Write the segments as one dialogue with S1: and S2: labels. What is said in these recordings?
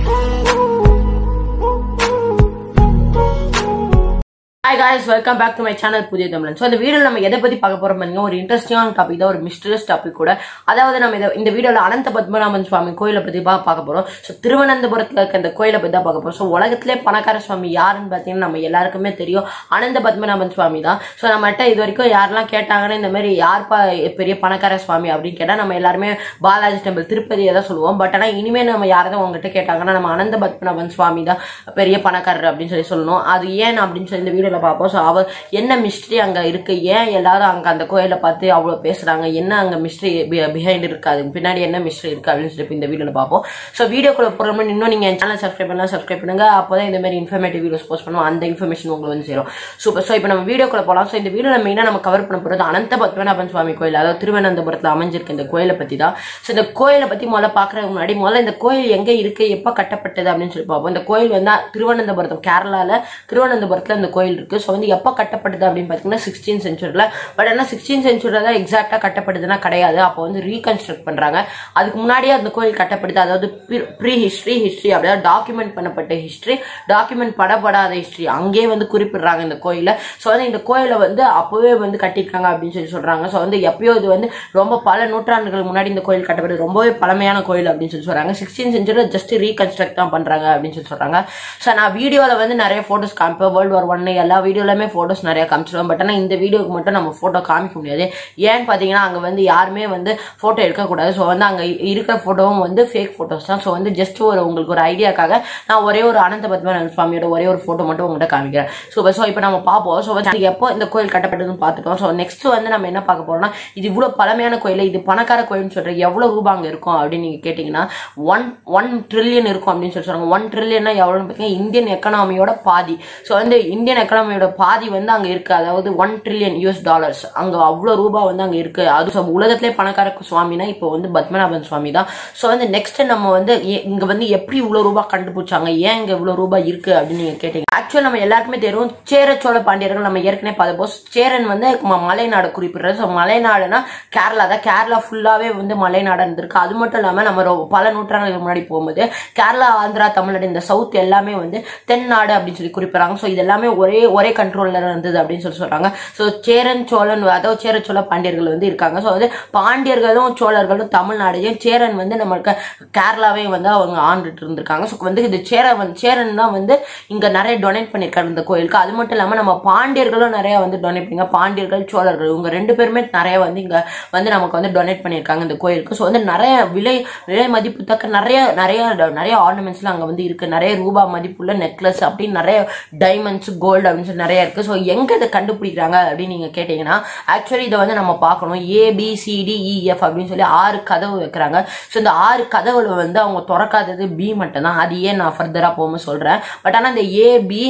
S1: hi guys welcome back to my channel புதிய தமிழன் so இந்த வீடியோவில் நம்ம எதை பற்றி பார்க்க போகிறோம் பாருங்க ஒரு இன்ட்ரெஸ்டிங்கான டாபிக் தான் ஒரு மிஸ்டரியஸ் டாபிக் கூட அதாவது நம்ம இதை இந்த வீடியோவில் அனந்த பத்மநாபன் சுவாமி கோயிலை பற்றி பா பார்க்க போகிறோம் ஸோ திருவனந்தபுரத்தில் இருக்க இந்த கோயிலை பற்றி தான் பார்க்க போகிறோம் ஸோ உலகத்திலே பணக்கார சுவாமி யாருன்னு பார்த்தீங்கன்னா நம்ம எல்லாருக்குமே தெரியும் அனந்த பத்மநாபன் சுவாமி தான் ஸோ நம்மகிட்ட இது வரைக்கும் யாரெல்லாம் கேட்டாங்கன்னா இந்த மாதிரி யார்ப்பா பெரிய பணக்கார சுவாமி அப்படின்னு கேட்டால் நம்ம எல்லாருமே பாலாஜி டெம்பிள் திருப்பதியை தான் சொல்லுவோம் பட் ஆனால் இனிமேல் நம்ம யாராவது உங்ககிட்ட கேட்டாங்கன்னா நம்ம அனந்த பத்மநாபன் சுவாமி தான் பெரிய பணக்காரர் அப்படின்னு சொல்லி சொல்லணும் அது ஏன் அப்படின்னு சொல்லி இந்த வீடியோவில் பார்ப்போம் ஸோ அவர் என்ன மிஸ்ட்ரி அங்கே இருக்கு ஏன் எல்லாரும் அங்கே அந்த கோயிலை பார்த்து அவ்வளோ பேசுறாங்க என்ன அங்கே மிஸ்ட்ரி பிஹைண்ட் இருக்கு அதுக்கு பின்னாடி என்ன மிஸ்ட்ரி இருக்கு அப்படின்னு சொல்லி இந்த வீடியோவில் பார்ப்போம் ஸோ வீடியோக்குள்ள போகிற மாதிரி இன்னும் நீங்கள் என் சேனல் சப்ஸ்கிரைப் பண்ணலாம் சப்ஸ்கிரைப் பண்ணுங்க அப்போ தான் இந்த மாதிரி இன்ஃபர்மேட்டிவ் வீடியோஸ் போஸ்ட் பண்ணுவோம் அந்த இன்ஃபர்மேஷன் உங்களுக்கு வந்து சேரும் சூப்பர் ஸோ இப்போ நம்ம வீடியோக்குள்ள போகலாம் ஸோ இந்த வீடியோவில் மெயினாக நம்ம கவர் பண்ண போகிறது அனந்த பத்மநாபன் சுவாமி கோயில் அதாவது திருவனந்தபுரத்தில் அமைஞ்சிருக்க இந்த கோயிலை பற்றி தான் ஸோ இந்த கோயிலை பற்றி முதல்ல பார்க்குறதுக்கு முன்னாடி முதல்ல இந்த கோயில் எங்கே இருக்கு எப்போ கட்டப்பட்டது அப்படின்னு சொல்லி பார்ப்போம் இந்த கோயில் வந்து திருவனந்தபுரத்தம் கேரளாவில் திருவனந்தபுரத்தில் இந்த கோயில் இருக்கு ஸோ வந்து எப்போ கட்டப்பட்டது அப்படின்னு பார்த்தீங்கன்னா சிக்ஸ்டீன் சென்ச்சுரியில் பட் ஆனால் சிக்ஸ்டீன் சென்ச்சுரியில் தான் எக்ஸாக்டாக கட்டப்படுதுன்னா கிடையாது அப்போ வந்து ரீகன்ஸ்ட்ரக்ட் பண்ணுறாங்க அதுக்கு முன்னாடியே அந்த கோயில் கட்டப்படுது அதாவது ப்ரீ ஹிஸ்ட்ரி ஹிஸ்ட்ரி அப்படியே டாக்குமெண்ட் பண்ணப்பட்ட ஹிஸ்ட்ரி டாக்குமெண்ட் படப்படாத ஹிஸ்ட்ரி அங்கேயே வந்து குறிப்பிடுறாங்க இந்த கோயிலை ஸோ வந்து இந்த கோயிலை வந்து அப்போவே வந்து கட்டியிருக்காங்க அப்படின்னு சொல்லி சொல்கிறாங்க ஸோ வந்து எப்பயோ இது வந்து ரொம்ப பல நூற்றாண்டுகள் முன்னாடி இந்த கோயில் கட்டப்படுது ரொம்பவே பழமையான கோயில் அப்படின்னு சொல்லி சொல்கிறாங்க சிக்ஸ்டீன் சென்ச்சுரியில் ஜஸ்ட் ரீகன்ஸ்ட்ரக்ட் தான் பண்ணுறாங்க அப்படின்னு சொல்லி சொல்கிறாங்க ஸோ நான் வீடியோவில் வந்து நிறைய ஃபோட்டோஸ் காமிப்பேன் வேர்ல்டு வார் ஒன்று எல்லா வீடியோலையுமே ஃபோட்டோஸ் நிறைய காமிச்சிடுவோம் பட் ஆனால் இந்த வீடியோக்கு மட்டும் நம்ம ஃபோட்டோ காமிக்க முடியாது ஏன்னு பார்த்தீங்கன்னா அங்கே வந்து யாருமே வந்து ஃபோட்டோ எடுக்கக்கூடாது ஸோ வந்து அங்கே இருக்கிற ஃபோட்டோவும் வந்து ஃபேக் ஃபோட்டோஸ் தான் ஸோ வந்து ஜஸ்ட் ஒரு உங்களுக்கு ஒரு ஐடியாக்காக நான் ஒரே ஒரு அனந்த பத்மநாபன் சுவாமியோட ஒரே ஒரு ஃபோட்டோ மட்டும் உங்கள்கிட்ட காமிக்கிறேன் ஸோ ஸோ இப்போ நம்ம பார்ப்போம் ஸோ வந்து எப்போ இந்த கோயில் கட்டப்பட்டதுன்னு பார்த்துட்டோம் ஸோ நெக்ஸ்ட் வந்து நம்ம என்ன பார்க்க போறோம்னா இது இவ்வளோ பழமையான கோயில் இது பணக்கார கோயில்னு சொல்ற எவ்வளோ ரூபாய் அங்கே இருக்கும் அப்படின்னு நீங்கள் கேட்டிங்கன்னா ஒன் ஒன் ட்ரில்லியன் இருக்கும் அப்படின்னு சொல்லி சொல்றாங்க ஒன் ட்ரில்லியன்னா எவ்வளோன்னு பார்த்தீங்கன்னா இந்தியன் எக்கனாமியோட பாதி ஸோ வந்து இந்தியன் எக்கனாமியோட பாதி வந்து அங்கே இருக்கு அதாவது ஒன் ட்ரில்லியன் யூஎஸ் டாலர்ஸ் அங்கே அவ்வளோ ரூபாய் வந்து அங்கே இருக்கு அது so உலகத்திலே பணக்கார சுவாமினா இப்போ வந்து பத்மநாபன் சுவாமி தான் ஸோ வந்து நெக்ஸ்ட் நம்ம வந்து ஏ- இங்க வந்து எப்படி இவ்வளோ ரூபாய் கண்டுபிடிச்சாங்க ஏன் இங்க இவ்வளோ ரூபாய் இருக்கு அப்படின்னு நீங்க கேட்டீங்க ஆக்சுவல் நம்ம எல்லாருக்குமே தெரியும் சேர சோழ பாண்டியர்கள் நம்ம ஏற்கனவே பார்த்தப்போ சேரன் வந்து ம- மலைநாடு குறிப்பிடுறது ஸோ மலைநாடுனா கேரளா தான் கேரளா ஃபுல்லாவே வந்து மலைநாடு இருந்திருக்கு அது மட்டும் இல்லாம நம்ம ரொ- பல நூற்றாண்டுகளுக்கு முன்னாடி போகும்போது கேரளா ஆந்திரா தமிழ்நாடு இந்த சவுத் எல்லாமே வந்து தென்னாடு அப்படின்னு சொல்லி குறிப்பிடுறாங்க ஸோ இது எல்லாமே ஒரே ஒரே கண்ட்ரோல்ல இருந்தது அப்படின்னு சொல்லி சொல்றாங்க ஸோ சேரன் சோழன் அதாவது சேர சோழ பாண்டியர்கள் வந்து இருக்காங்க ஸோ வந்து பாண்டியர்களும் சோழர்களும் தமிழ்நாடையும் சேரன் வந்து நம்மளுக்கு கேரளாவையும் வந்து அவங்க ஆண்டுட்டு இருந்திருக்காங்க ஸோ வந்து இது சேர வந்து சேரன் தான் வந்து இங்க நிறைய டொனேட் பண்ணியிருக்காரு இந்த கோயிலுக்கு அது மட்டும் இல்லாம நம்ம பாண்டியர்களும் நிறைய வந்து டொனேட் பண்ணிங்க பாண்டியர்கள் சோழர்கள் இவங்க ரெண்டு பேருமே நிறைய வந்து இங்க வந்து நமக்கு வந்து டொனேட் பண்ணியிருக்காங்க இந்த கோயிலுக்கு ஸோ வந்து நிறைய விலை விலை மதிப்பு தக்க நிறைய நிறைய நிறைய ஆர்னமெண்ட்ஸ்லாம் அங்க வந்து இருக்கு நிறைய ரூபா மதிப்புள்ள நெக்லஸ் அப்படின்னு நிறைய டைமண்ட்ஸ் கோல்டு அப்படின்னு சொல்லி நிறைய இருக்கு ஸோ எங்க இதை கண்டுபிடிக்கிறாங்க அப்படின்னு நீங்க கேட்டீங்கன்னா ஆக்சுவலி இதை வந்து நம்ம பார்க்கணும் ஏபிசிடிஇஎஃப் அப்படின்னு சொல்லி ஆறு கதவு வைக்கிறாங்க ஸோ இந்த ஆறு கதவுல வந்து அவங்க திறக்காதது பி மட்டும் தான் அது ஏன் நான் ஃபர்தரா போகும்போது சொல்றேன் பட் ஆனா இந்த ஏபி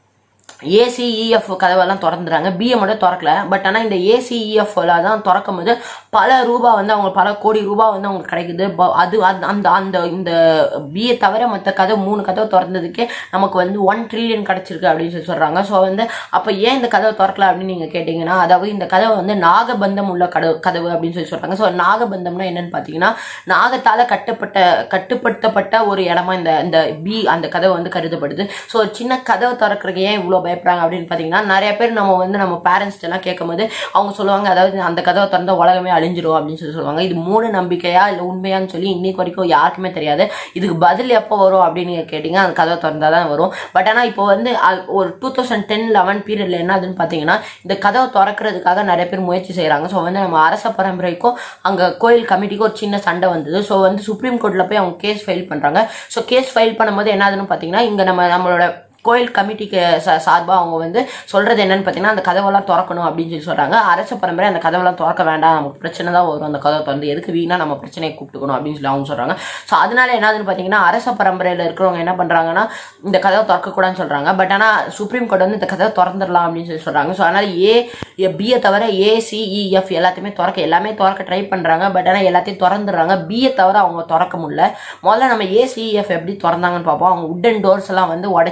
S1: ஏசிஇஎஃப் கதவெல்லாம் திறந்துறாங்க பிஏ மட்டும் திறக்கல பட் ஆனால் இந்த ஏசிஇஎஃப்ல தான் திறக்கும் போது பல ரூபா வந்து அவங்க பல கோடி ரூபாய் வந்து அவங்களுக்கு கிடைக்குது ப- அது அந்த- அந்த அந்த இந்த பிஏ தவிர மற்ற கதவு மூணு கதவு திறந்ததுக்கே நமக்கு வந்து ஒன் ட்ரில்லியன் கிடைச்சிருக்கு அப்படின்னு சொல்லி சொல்றாங்க ஸோ வந்து அப்போ ஏன் இந்த கதவை திறக்கல அப்படின்னு நீங்க கேட்டீங்கன்னா அதாவது இந்த கதவு வந்து நாகபந்தம் உள்ள கதவு கதவு அப்படின்னு சொல்லி சொல்றாங்க ஸோ நாகபந்தம்னா என்னன்னு பார்த்தீங்கன்னா நாகத்தால கட்டப்பட்ட கட்டுப்படுத்தப்பட்ட ஒரு இடமா இந்த இந்த பி அந்த கதவு வந்து கருதப்படுது ஸோ சின்ன கதவு திறக்கிறதுக்கு ஏன் இவ்வளோ பயப்படுறாங்க அப்படின்னு பார்த்தீங்கன்னா நிறைய பேர் நம்ம வந்து நம்ம பேரண்ட்ஸ் எல்லாம் கேட்கும்போது அவங்க சொல்லுவாங்க அதாவது அந்த கதவை திறந்தா உலகமே அழிஞ்சிரும் அப்படின்னு சொல்லி சொல்லுவாங்க இது மூட நம்பிக்கையா இல்லை உண்மையான்னு சொல்லி இன்னைக்கு வரைக்கும் யாருக்குமே தெரியாது இதுக்கு பதில் எப்போ வரும் அப்படின்னு நீங்க கேட்டீங்க அந்த கதவை திறந்தா தான் வரும் பட் ஆனால் இப்போ வந்து அ- ஒரு டூ தௌசண்ட் டென் லெவன் பீரியட்ல என்ன ஆகுதுன்னு பார்த்தீங்கன்னா இந்த கதவை திறக்கிறதுக்காக நிறைய பேர் முயற்சி செய்கிறாங்க ஸோ வந்து நம்ம அரச பரம்பரைக்கும் அங்கே கோயில் கமிட்டிக்கு ஒரு சின்ன சண்டை வந்தது ஸோ வந்து சுப்ரீம் கோர்ட்டில் போய் அவங்க கேஸ் ஃபைல் பண்ணுறாங்க ஸோ கேஸ் ஃபைல் பண்ணும்போது என்ன ஆகுதுன்னு பார்த்தீங்கன்னா இங்கே நம்ம நம்மளோட கோயில் கமிட்டிக்கு சார்பாக அவங்க வந்து சொல்றது என்னன்னு பார்த்தீங்கன்னா அந்த கதவெல்லாம் திறக்கணும் அப்படின்னு சொல்லி சொல்றாங்க அரச பரம்பரை அந்த கதவெல்லாம் திறக்க வேண்டாம் நமக்கு பிரச்சனை தான் வரும் அந்த கதவை திறந்து எதுக்கு வீணா நம்ம பிரச்சனையை கூப்பிட்டுக்கணும் அப்படின்னு சொல்லி அவங்க சொல்றாங்க ஸோ அதனால என்னதுன்னு பார்த்தீங்கன்னா அரச பரம்பரையில் இருக்கிறவங்க என்ன பண்றாங்கன்னா இந்த கதவை திறக்கக்கூடாதுன்னு சொல்றாங்க பட் ஆனால் சுப்ரீம் கோர்ட் வந்து இந்த கதவை திறந்துடலாம் அப்படின்னு சொல்லி சொல்றாங்க ஸோ அதனால ஏ பியை தவிர ஏசிஇஎஃப் எல்லாத்தையுமே திறக்க எல்லாமே திறக்க ட்ரை பண்றாங்க பட் ஆனால் எல்லாத்தையும் திறந்துடுறாங்க பியை தவிர அவங்க திறக்க முடியல முதல்ல நம்ம ஏசிஇஎஃப் எப்படி திறந்தாங்கன்னு பார்ப்போம் அவங்க உட்டன் டோர்ஸ் எல்லாம் வந்து உடைச்சு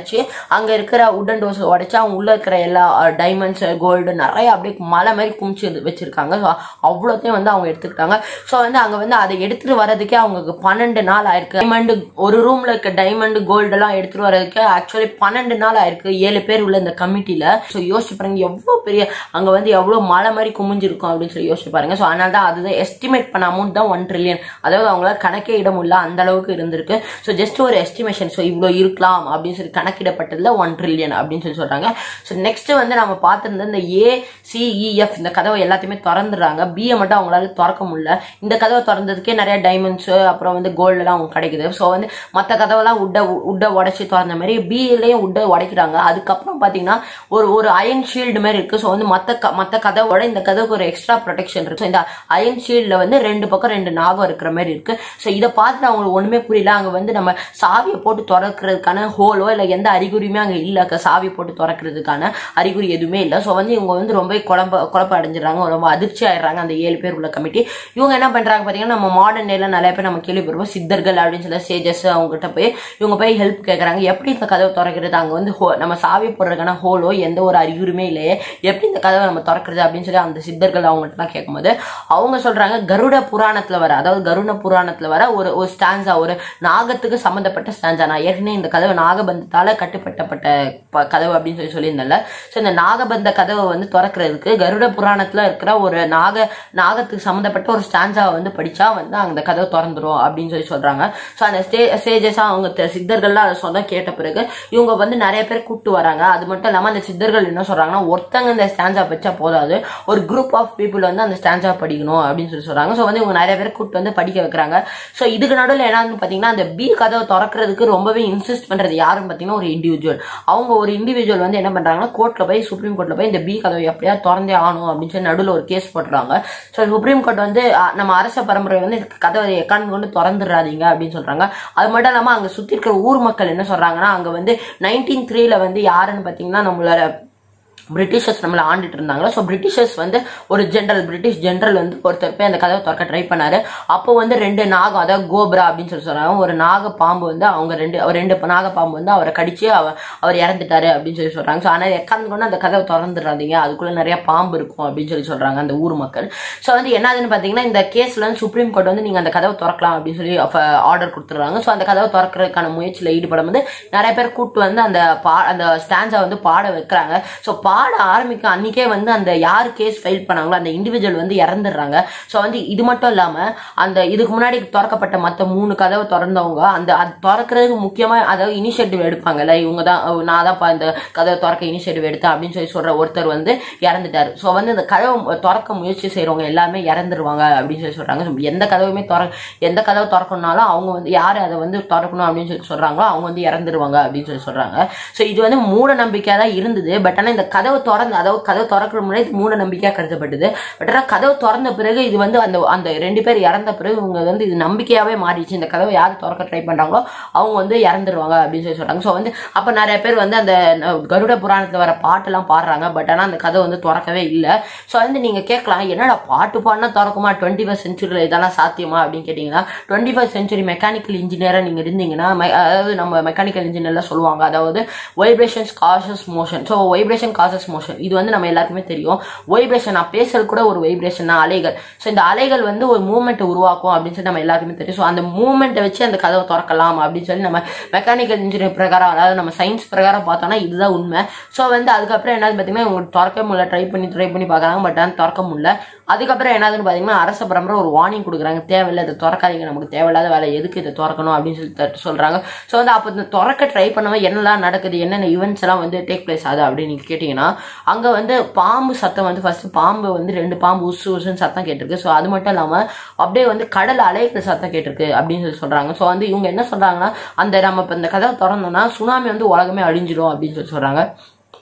S1: அங்க இருக்கிற உடன் டோஸ் உடைச்சு அவங்க உள்ள இருக்கிற எல்லா டைமண்ட்ஸ் கோல்டு நிறைய அப்படியே மலை மாதிரி குமிச்சு வச்சிருக்காங்க ஸோ அவ்வளோத்தையும் வந்து அவங்க எடுத்துக்கிட்டாங்க ஸோ வந்து அங்க வந்து அதை எடுத்துட்டு வர்றதுக்கே அவங்களுக்கு பன்னெண்டு நாள் ஆயிருக்கு டைமண்ட் ஒரு ரூம்ல இருக்க டைமண்ட் கோல்டு எல்லாம் எடுத்துட்டு வர்றதுக்கு ஆக்சுவலி பன்னெண்டு நாள் ஆயிருக்கு ஏழு பேர் உள்ள இந்த கமிட்டில ஸோ யோசிச்சு பாருங்க எவ்வளோ பெரிய அங்க வந்து எவ்வளோ மலை மாதிரி குமிஞ்சிருக்கும் அப்படின்னு சொல்லி யோசிச்சு பாருங்க ஸோ அதனால தான் அதுதான் எஸ்டிமேட் பண்ண அமௌண்ட் தான் ஒன் ட்ரில்லியன் அதாவது அவங்களால கணக்கே இட முடியல அந்த அளவுக்கு இருந்திருக்கு ஸோ ஜஸ்ட் ஒரு எஸ்டிமேஷன் ஸோ இவ்வளோ இருக்கலாம் அப்படின்னு சொல்லி கணக்கிடப்பட்டதுல ஒன் ட்ரில்லியன் அப்படின்னு சொல்லி சொல்றாங்க ஸோ நெக்ஸ்ட் வந்து நம்ம பார்த்திருந்த இந்த ஏசிஇஎஃப் இந்த கதவை எல்லாத்தையுமே திறந்துடுறாங்க பிஏ மட்டும் அவங்களால திறக்க முடியல இந்த கதவை திறந்ததுக்கே நிறைய டைமண்ட்ஸ் அப்புறம் வந்து கோல்டு எல்லாம் அவங்க கிடைக்குது ஸோ வந்து மற்ற கதவெல்லாம் உட்டை உட்டை உடச்சி திறந்த மாதிரி பிஏலையும் உட்டை உடைக்கிறாங்க அதுக்கப்புறம் பார்த்தீங்கன்னா ஒரு ஒரு அயன் ஷீல்டு மாதிரி இருக்கு ஸோ வந்து மற்ற க மற்ற கதவோட இந்த கதவுக்கு ஒரு எக்ஸ்ட்ரா ப்ரொடெக்ஷன் இருக்கு So, இந்த அயன் ஷீல்டில் வந்து ரெண்டு பக்கம் ரெண்டு நாகம் இருக்கிற மாதிரி இருக்கு ஸோ இதை பார்த்துட்டு அவங்களுக்கு ஒண்ணுமே புரியல அங்க வந்து நம்ம சாவியை போட்டு திறக்கிறதுக்கான ஹோலோ இல்லை எந்த அறிகுறியுமே அங்க இல்ல க- சாவி போட்டு திறக்கிறதுக்கான அறிகுறி எதுவுமே இல்லை ஸோ வந்து இவங்க வந்து ரொம்ப குழப்ப குழப்ப அடைஞ்சிடறாங்க ரொம்ப அதிர்ச்சி ஆயிடுறாங்க அந்த ஏழு பேர் உள்ள கமிட்டி இவங்க என்ன பண்றாங்க பாத்தீங்கன்னா நம்ம மாடர்ன் டேல நிறைய பேர் நம்ம கேள்விப்படுவோம் சித்தர்கள் அப்படின்னு சொல்லி சேஜஸ் அவங்க கிட்ட போய் இவங்க போய் ஹெல்ப் கேட்கறாங்க எப்படி இந்த கதவை திறக்கிறது அங்க வந்து ho- நம்ம சாவி போடுறதுக்கான ஹோலோ எந்த ஒரு அறிகுறியுமே இல்லையே எப்படி இந்த கதவை நம்ம திறக்கிறது அப்படின்னு சொல்லி அந்த சித்தர்கள் அவங்ககிட்ட எல்லாம் கேட்கும்போது அவங்க சொல்றாங்க கருட புராணத்துல வர அதாவது கருட புராணத்துல வர ஒரு ஒரு ஸ்டான்ஸா ஒரு நாகத்துக்கு சம்பந்தப்பட்ட ஸ்டான்ஸா நான் ஏற்கனவே இந்த கதவு நாகபந்தத்தால கட்டுப்பட்டப்பட்ட ப- கதவு அப்படின்னு சொல்லி சொல்லியிருந்தேன்ல ஸோ இந்த நாகபந்த கதவை வந்து திறக்கிறதுக்கு கருட புராணத்துல இருக்கிற ஒரு நாக நாகத்துக்கு சம்பந்தப்பட்ட ஒரு ஸ்டான்ஸாவை வந்து படிச்சா வந்து அந்த கதவை திறந்துரும் அப்படின்னு சொல்லி சொல்றாங்க ஸோ அந்த ஸ்டே ஸ்டேஜஸா அவங்க தெ- சித்தர்கள்லாம் அதை சொன்ன கேட்ட பிறகு இவங்க வந்து நிறைய பேர் கூப்பிட்டு வராங்க அது மட்டும் இல்லாம அந்த சித்தர்கள் என்ன சொல்றாங்கன்னா ஒருத்தங்க இந்த ஸ்டான்ஸா வச்சா போதாது ஒரு குரூப் ஆஃப் பீப்புள் வந்து அந்த ஸ்டான்ஸா படிக்கணும் அப்படின்னு சொல்லி சொல்றாங்க ஸோ வந்து இவங்க நிறைய பேர் கூப்பிட்டு வந்து படிக்க வைக்கிறாங்க ஸோ இதுக்கு நடுவில் என்னன்னு பாத்தீங்கன்னா அந்த பி கதவை திறக்கிறதுக்கு ரொம்பவே இன்சிஸ்ட் பண்றது யாருன்னு பாத்தீங்கன்னா ஒரு இண்டிவிஜுவல் அவங்க ஒரு இண்டிவிஜுவல் வந்து என்ன பண்றாங்கன்னா கோர்ட்ல போய் சுப்ரீம் கோர்ட்ல போய் இந்த பி கதவை எப்படியா திறந்தே ஆகணும் அப்படின்னு சொல்லி நடுவில் ஒரு கேஸ் போட்டுறாங்க ஸோ சுப்ரீம் கோர்ட் வந்து அஹ், நம்ம அரச பரம்பரை வந்து இந்த கதவை எக்கான் கொண்டு திறந்துடாதீங்க அப்படின்னு சொல்றாங்க அது மட்டும் இல்லாம அங்க சுத்தி இருக்கிற ஊர் மக்கள் என்ன சொல்றாங்கன்னா அங்க வந்து நைன்டீன் த்ரீல வந்து யாருன்னு பாத்தீங்கன்னா நம்மளோட பிரிட்டிஷர்ஸ் நம்மளை ஆண்டுட்டு இருந்தாங்களா ஸோ பிரிட்டிஷர்ஸ் வந்து ஒரு ஜென்ரல் பிரிட்டிஷ் ஜென்ரல் வந்து ஒருத்தர் போய் அந்த கதவை திறக்க ட்ரை பண்ணாரு அப்போ வந்து ரெண்டு நாகம் அதாவது கோப்ரா அப்படின்னு சொல்லி சொல்றாங்க ஒரு நாக பாம்பு வந்து அவங்க ரெண்டு அவர் ரெண்டு நாக பாம்பு வந்து அவரை கடிச்சு அவர் அவர் இறந்துட்டாரு அப்படின்னு சொல்லி சொல்றாங்க ஸோ ஆனால் எக்காந்து கொண்டு அந்த கதவை திறந்துடாதீங்க அதுக்குள்ள நிறைய பாம்பு இருக்கும் அப்படின்னு சொல்லி சொல்றாங்க அந்த ஊர் மக்கள் ஸோ வந்து என்னதுன்னு பார்த்தீங்கன்னா இந்த கேஸ்ல வந்து சுப்ரீம் கோர்ட் வந்து நீங்க அந்த கதவை திறக்கலாம் அப்படின்னு சொல்லி ஆர்டர் கொடுத்துருவாங்க ஸோ அந்த கதவை திறக்கிறதுக்கான முயற்சியில் ஈடுபடும் போது நிறைய பேர் கூப்பிட்டு வந்து அந்த பா அந்த ஸ்டான்ஸை வந்து பாட வைக்கிறாங்க ஸோ பாட ஆரம்பிக்க அன்னைக்கே வந்து அந்த யார் கேஸ் ஃபைல் பண்ணாங்களோ அந்த இண்டிவிஜுவல் வந்து இறந்துடுறாங்க ஸோ வந்து இது மட்டும் இல்லாம அந்த இதுக்கு முன்னாடி திறக்கப்பட்ட மற்ற மூணு கதவை திறந்தவங்க அந்த அது திறக்கிறதுக்கு முக்கியமா அதாவது இனிஷியேட்டிவ் எடுப்பாங்கல்ல இவங்க தான் அஹ், நான் தான் இந்த கதவை திறக்க இனிஷியேட்டிவ் எடுத்தேன் அப்படின்னு சொல்லி சொல்ற ஒருத்தர் வந்து இறந்துட்டாரு ஸோ வந்து இந்த கதவை திறக்க முயற்சி செய்றவங்க எல்லாமே இறந்துருவாங்க அப்படின்னு சொல்லி சொல்றாங்க So, எந்த கதவுமே திற எந்த கதவை திறக்கணும்னாலும் அவங்க வந்து யார் அதை வந்து திறக்கணும் அப்படின்னு சொல்லி சொல்றாங்களோ அவங்க வந்து இறந்துருவாங்க அப்படின்னு சொல்லி சொல்றாங்க ஸோ இது வந்து மூட நம்பிக்கையா தான் இருந்தது பட் ஆனால் இந்த கதவை திறந்து அதாவது கதவை திறக்கிற முன்னாடி இது மூட நம்பிக்கையா கருதப்பட்டது பட் ஆனால் கதவு திறந்த பிறகு இது வந்து அந்த அந்த ரெண்டு பேர் இறந்த பிறகு இவங்க வந்து இது நம்பிக்கையாவே மாறிடுச்சு இந்த கதவை யார் திறக்க ட்ரை பண்றாங்களோ அவங்க வந்து இறந்துருவாங்க அப்படின்னு சொல்லி சொல்றாங்க ஸோ வந்து அப்ப நிறைய பேர் வந்து அந்த ந- கருட புராணத்துல வர பாட்டெல்லாம் பாடுறாங்க பட் ஆனால் அந்த கதை வந்து திறக்கவே இல்லை ஸோ வந்து நீங்க கேட்கலாம் என்னடா பாட்டு பாடினா திறக்குமா டுவெண்ட்டி ஃபஸ்ட் சென்ச்சுரியில் இதெல்லாம் சாத்தியமா அப்படின்னு கேட்டிங்கன்னா டுவெண்ட்டி ஃபஸ்ட் சென்ச்சுரி மெக்கானிக்கல் இன்ஜினியராக நீங்க இருந்தீங்கன்னா me- அதாவது நம்ம மெக்கானிக்கல் இன்ஜினியர்ல சொல்லுவாங்க அதாவது vibrations causes motion so vibration causes motion இது வந்து நம்ம எல்லாருக்குமே தெரியும் வைப்ரேஷன் நான் பேசுறது கூட ஒரு வைப்ரேஷன் தான் அலைகள் ஸோ இந்த அலைகள் வந்து ஒரு மூவ்மெண்ட்டை உருவாக்கும் அப்படின்னு சொல்லி நம்ம எல்லாருக்குமே தெரியும் ஸோ அந்த மூவ்மெண்ட்டை வச்சு அந்த கதவை திறக்கலாம் அப்படின்னு சொல்லி நம்ம மெக்கானிக்கல் இன்ஜினியர் பிரகாரம் அதாவது நம்ம சயின்ஸ் பிரகாரம் பார்த்தோம்னா இதுதான் உண்மை ஸோ வந்து அதுக்கப்புறம் என்னது பார்த்தீங்கன்னா உங்களுக்கு திறக்க முடியல ட்ரை பண்ணி ட்ரை பண்ணி பார்க்குறாங்க பட் ஆனால் திறக்க முடியல அதுக்கப்புறம் என்னதுன்னு பார்த்தீங்கன்னா அரச பரம்பரை ஒரு வார்னிங் கொடுக்குறாங்க தேவையில்லை இதை திறக்காதீங்க நமக்கு தேவையில்லாத வேலை எதுக்கு இதை திறக்கணும் அப்படின்னு சொல்லி த- சொல்றாங்க ஸோ வந்து அப்போ இந்த திறக்க ட்ரை பண்ணவங்க என்னெல்லாம் நடக்குது என்னென்ன ஈவெண்ட்ஸ் எல்லாம் வந்து டேக் பிளேஸ் ஆகுது அப்படின்னு நீங்க கேட்டிங்கன்னா அங்கே வந்து பாம்பு சத்தம் வந்து ஃபர்ஸ்ட் பாம்பு வந்து ரெண்டு பாம்பு உசு உசுன்னு சத்தம் கேட்டிருக்கு ஸோ அது மட்டும் இல்லாமல் அப்படியே வந்து கடல் அலைக்கிற சத்தம் கேட்டிருக்கு அப்படின்னு சொல்லி சொல்றாங்க ஸோ வந்து இவங்க என்ன சொல்றாங்கன்னா அந்த நம்ம இப்போ இந்த கதவை திறந்தோம்னா சுனாமி வந்து உலகமே அழிஞ்சிடும் அப்படின்னு சொல்லி சொல்றாங்க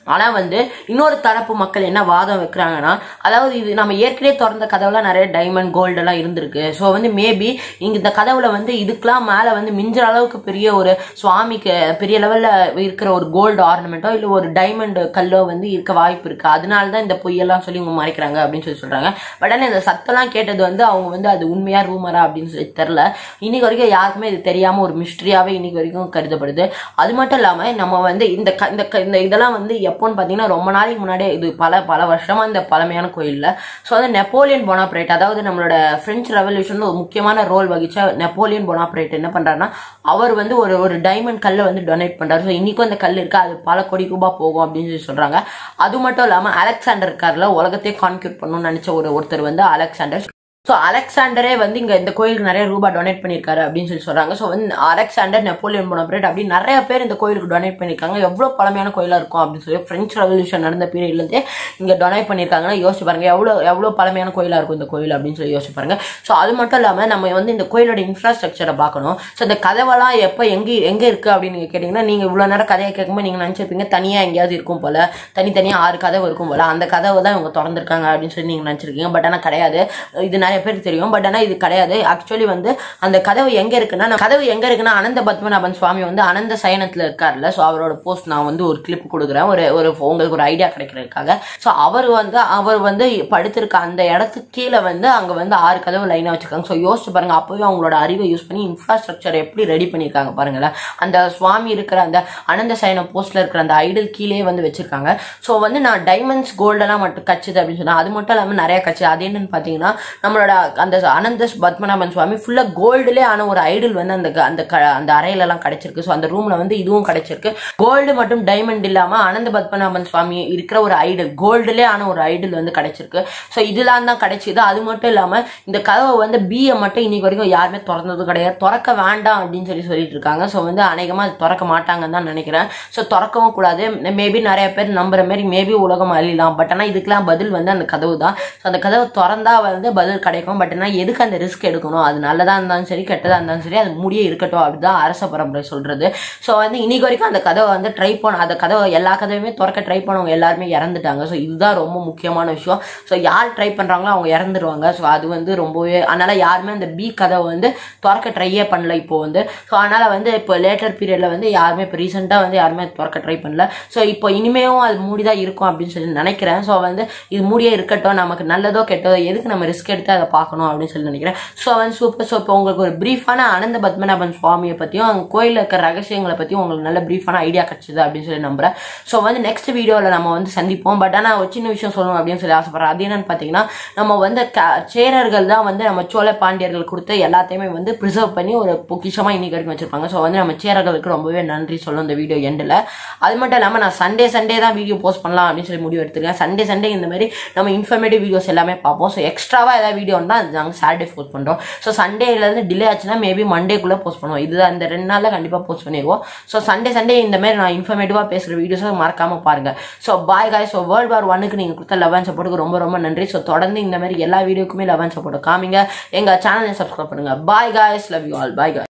S1: ஆனா வந்து இன்னொரு தரப்பு மக்கள் என்ன வாதம் வைக்கிறாங்கன்னா அதாவது இது நம்ம ஏற்கனவே திறந்த கதவுல நிறைய டைமண்ட் கோல்டு எல்லாம் இருந்திருக்கு ஸோ வந்து மேபி இங்க இந்த கதவுல வந்து இதுக்கெல்லாம் மேல வந்து மிஞ்சுற அளவுக்கு பெரிய ஒரு சுவாமிக்கு பெரிய லெவல்ல இருக்கிற ஒரு கோல்டு ஆர்னமெண்ட்டோ இல்ல ஒரு டைமண்ட் கல்லோ வந்து இருக்க வாய்ப்பு இருக்கு அதனால தான் இந்த பொய்யெல்லாம் சொல்லி இவங்க மறைக்கிறாங்க அப்படின்னு சொல்லி சொல்றாங்க பட் ஆனால் இந்த சத்தம்லாம் கேட்டது வந்து அவங்க வந்து அது உண்மையா ரூமரா அப்படின்னு சொல்லி தெரில இன்னைக்கு வரைக்கும் யாருக்குமே இது தெரியாம ஒரு மிஸ்ட்ரியாவே இன்னைக்கு வரைக்கும் கருதப்படுது அது மட்டும் இல்லாம நம்ம வந்து இந்த க- இந்த க- இந்த இதெல்லாம் வந்து எப்போன்னு பாத்தீங்கன்னா ரொம்ப நாளைக்கு முன்னாடியே இது பல பல வருஷமா இந்த பழமையான கோயில்ல ஸோ வந்து நெப்போலியன் பொனாப்ரேட் அதாவது நம்மளோட பிரெஞ்சு ரெவல்யூஷன்ல ஒரு முக்கியமான ரோல் வகிச்ச நெப்போலியன் பொனாப்ரேட் என்ன பண்றாருன்னா அவர் வந்து ஒரு ஒரு டைமண்ட் கல்லை வந்து டொனேட் பண்றாரு ஸோ இன்னைக்கும் அந்த கல் இருக்கு அது பல கோடி ரூபாய் போகும் அப்படின்னு சொல்லி சொல்றாங்க அது மட்டும் இல்லாம அலெக்சாண்டர் இருக்கார்ல உலகத்தையே கான்க்யூட் பண்ணணும்னு நினைச்ச ஒரு ஒருத்தர் வந்து அலெக்சாண்டர் ஸோ அலெக்சாண்டரே வந்து இங்க இந்த கோயிலுக்கு நிறைய ரூபாய் டொனேட் பண்ணியிருக்காரு அப்படின்னு சொல்லி சொல்றாங்க ஸோ வந்து அலெக்சாண்டர் நெப்போலியன் போனப்ரேட் அப்படி நிறைய பேர் இந்த கோயிலுக்கு டொனேட் பண்ணியிருக்காங்க எவ்வளோ பழமையான கோயிலா இருக்கும் அப்படின்னு சொல்லி பிரெஞ்சு ரெவல்யூஷன் நடந்த பீரியட்ல இருந்தே இங்க டொனேட் பண்ணியிருக்காங்கன்னா யோசிச்சு பாருங்க எவ்வளோ எவ்வளோ பழமையான கோயிலா இருக்கும் இந்த கோயில் அப்படின்னு சொல்லி யோசிச்சு பாருங்க ஸோ அது மட்டும் இல்லாம நம்ம வந்து இந்த கோயிலோட இன்ஃப்ராஸ்ட்ரக்சரை பார்க்கணும் ஸோ இந்த கதவெல்லாம் எப்போ எங்க எங்க இருக்கு அப்படின்னு நீங்க கேட்டீங்கன்னா நீங்க இவ்வளவு நேரம் கதையை கேட்கும்போது நீங்க நினைச்சிருப்பீங்க தனியா எங்கேயாவது இருக்கும் போல தனித்தனியா ஆறு கதவு இருக்கும் போல அந்த கதவை தான் இவங்க திறந்திருக்காங்க அப்படின்னு சொல்லி நீங்க நினைச்சிருக்கீங்க பட் ஆனா கிடையாது இது நிறைய பேருக்கு தெரியும் பட் ஆனா இது கிடையாது ஆக்சுவலி வந்து அந்த கதவு எங்க இருக்குன்னா நம்ம கதவு எங்க இருக்குன்னா அனந்த பத்மநாபன் சுவாமி வந்து அனந்த சயனத்துல இருக்காருல்ல ஸோ அவரோட போஸ்ட் நான் வந்து ஒரு கிளிப் கொடுக்குறேன் ஒரு ஒரு உங்களுக்கு ஒரு ஐடியா கிடைக்கிறதுக்காக ஸோ அவர் வந்து அவர் வந்து படுத்திருக்க அந்த இடத்துக்கு கீழே வந்து அங்க வந்து ஆறு கதவு லைனா வச்சிருக்காங்க ஸோ யோசிச்சு பாருங்க அப்பவே அவங்களோட அறிவை யூஸ் பண்ணி இன்ஃப்ராஸ்ட்ரக்சர் எப்படி ரெடி பண்ணியிருக்காங்க பாருங்களேன் அந்த சுவாமி இருக்கிற அந்த அனந்த சயன போஸ்ட்ல இருக்கிற அந்த ஐடல் கீழே வந்து வச்சிருக்காங்க ஸோ வந்து நான் டைமண்ட்ஸ் கோல்டெல்லாம் மட்டும் கச்சுது அப்படின்னு சொன்னா அது மட்டும் இல்லாமல் நிறைய கச்சு அது என்னன்னு பார்த்தீங்கன்னா நம்மளோட அந்த அனந்த பத்மநாபன் சுவாமி ஃபுல்லாக கோல்டுலே ஆன ஒரு ஐடல் வந்து அந்த க- அந்த க- அந்த அறையிலலாம் கிடைச்சிருக்கு ஸோ அந்த ரூம்ல வந்து இதுவும் கிடைச்சிருக்கு கோல்டு மற்றும் டைமண்ட் இல்லாம அனந்த பத்மநாபன் சுவாமி இருக்கிற ஒரு ஐடல் கோல்டுலே ஆன ஒரு ஐடல் வந்து கிடைச்சிருக்கு ஸோ இதெல்லாம் தான் கிடைச்சிது அது மட்டும் இல்லாம இந்த கதவை வந்து பிஏ மட்டும் இன்னைக்கு வரைக்கும் யாருமே திறந்தது கிடையாது திறக்க வேண்டாம் அப்படின்னு சொல்லி சொல்லிட்டு இருக்காங்க ஸோ வந்து அநேகமா அது திறக்க மாட்டாங்கன்னு தான் நினைக்கிறேன் ஸோ திறக்கவும் கூடாது மேபி நிறைய பேர் நம்புற மாதிரி மேபி உலகம் அழியலாம் பட் ஆனால் இதுக்கெல்லாம் பதில் வந்து அந்த கதவு தான் ஸோ அந்த கதவு திறந்தா வந்து பதில் கிடைக்கும் பட் ஆனால் எதுக்கு அந்த ரிஸ்க் எடுக்கணும் அது நல்லதா இருந்தாலும் சரி கெட்டதா இருந்தாலும் சரி அது முடிய இருக்கட்டும் அப்படிதான் அரச பரம்பரை சொல்றது ஸோ வந்து இன்னைக்கு வரைக்கும் அந்த கதவை வந்து ட்ரை பண்ண அந்த கதவை எல்லா கதவையுமே திறக்க ட்ரை பண்ணவங்க எல்லாருமே இறந்துட்டாங்க ஸோ இதுதான் ரொம்ப முக்கியமான விஷயம் ஸோ யார் ட்ரை பண்றாங்களோ அவங்க இறந்துருவாங்க ஸோ அது வந்து ரொம்பவே அதனால யாருமே அந்த பி கதவை வந்து திறக்க ட்ரையே பண்ணல இப்போ வந்து ஸோ அதனால வந்து இப்போ லேட்டர் பீரியட்ல வந்து யாருமே இப்போ ரீசெண்டாக வந்து யாருமே திறக்க ட்ரை பண்ணல ஸோ இப்போ இனிமேவும் அது மூடிதான் இருக்கும் அப்படின்னு சொல்லி நினைக்கிறேன் ஸோ வந்து இது மூடியே இருக்கட்டும் நமக்கு நல்லதோ கெட்டதோ எதுக்கு நம்ம ரிஸ்க் எடுத்து அதை பார்க்கணும் அப்படின்னு சொல்லி நினைக்கிறேன் ஸோ வந்து சூப்பர் ஸோ இப்போ உங்களுக்கு ஒரு பிரீஃபான அனந்த பத்மநாபன் சுவாமியை பற்றியும் அங்கே கோயிலில் இருக்கிற ரகசியங்களை பற்றியும் உங்களுக்கு நல்ல பிரீஃபான ஐடியா கிடைச்சது அப்படின்னு சொல்லி நம்புறேன் ஸோ வந்து நெக்ஸ்ட் வீடியோவில் நம்ம வந்து சந்திப்போம் பட் ஆனால் ஒரு சின்ன விஷயம் சொல்லணும் அப்படின்னு சொல்லி ஆசைப்படுறேன் அது என்னன்னு பார்த்தீங்கன்னா நம்ம வந்து க- சேரர்கள் தான் வந்து நம்ம சோழ பாண்டியர்கள் கொடுத்த எல்லாத்தையுமே வந்து ப்ரிசர்வ் பண்ணி ஒரு பொக்கிஷமா இன்னைக்கு வரைக்கும் வச்சிருப்பாங்க ஸோ வந்து நம்ம சேரர்களுக்கு ரொம்பவே நன்றி சொல்லும் இந்த வீடியோ எண்டில் அது மட்டும் இல்லாமல் நான் சண்டே சண்டே தான் வீடியோ போஸ்ட் பண்ணலாம் அப்படின்னு சொல்லி முடிவு எடுத்துருக்கேன் சண்டே சண்டே இந்த மாதிரி நம்ம இன்ஃபர்மேட்டிவ் வீடியோஸ் எல்லாமே பார்ப்போம் ஸோ எக்ஸ்ட்ராவாக ஏதாவது வீடியோ இருந்தால் அது நாங்கள் சாட்டர்டே போஸ்ட் பண்ணுறோம் ஸோ சண்டேலேருந்து டிலே ஆச்சுன்னா மேபி மண்டேக்குள்ளே போஸ்ட் பண்ணுவோம் இதுதான் இந்த ரெண்டு நாளில் கண்டிப்பாக போஸ்ட் பண்ணிடுவோம் ஸோ சண்டே சண்டே இந்த மாதிரி நான் இன்ஃபர்மேட்டிவாக பேசுகிற வீடியோஸை மறக்காம பாருங்க ஸோ பாய் காய் ஸோ வேர்ல்ட் வார் ஒன்னுக்கு நீங்கள் கொடுத்த லவ் அண்ட் சப்போர்ட்டுக்கு ரொம்ப ரொம்ப நன்றி ஸோ தொடர்ந்து இந்த மாதிரி எல்லா வீடியோக்குமே லவ் அண்ட் சப்போர்ட் காமிங்க எங்கள் சேனலை சப்ஸ்கிரைப் பண்ணுங்க bye guys love you all bye காய்